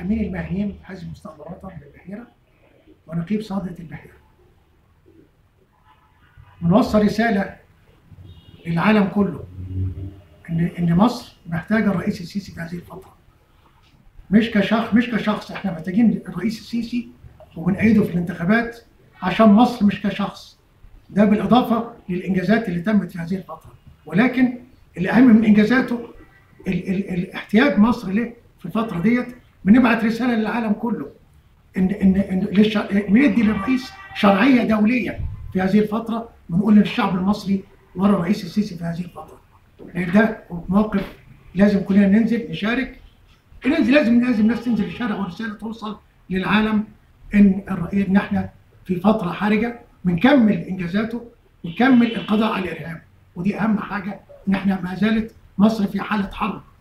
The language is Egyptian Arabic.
امين المهنيين حزب مستقبل وطن للبحيره ونقيب صادة البحيره. ونوصل رساله للعالم كله ان ان مصر محتاجه الرئيس السيسي في هذه الفتره. مش كشخص مش كشخص احنا محتاجين الرئيس السيسي وبنأيده في الانتخابات عشان مصر مش كشخص. ده بالاضافه للانجازات اللي تمت في هذه الفتره. ولكن الاهم من انجازاته ال ال الاحتياج مصر له في الفتره ديت بنبعت رساله للعالم كله ان ان ان للش... بندي للرئيس شرعيه دوليه في هذه الفتره ونقول للشعب المصري ورا الرئيس السيسي في هذه الفتره. لان ده موقف لازم كلنا ننزل نشارك لازم لازم لازم الناس تنزل الشارع ورساله توصل للعالم ان الرئيس ان احنا في فتره حرجه بنكمل انجازاته ونكمل القضاء على الارهاب ودي اهم حاجه ان احنا ما زالت مصر في حاله حرب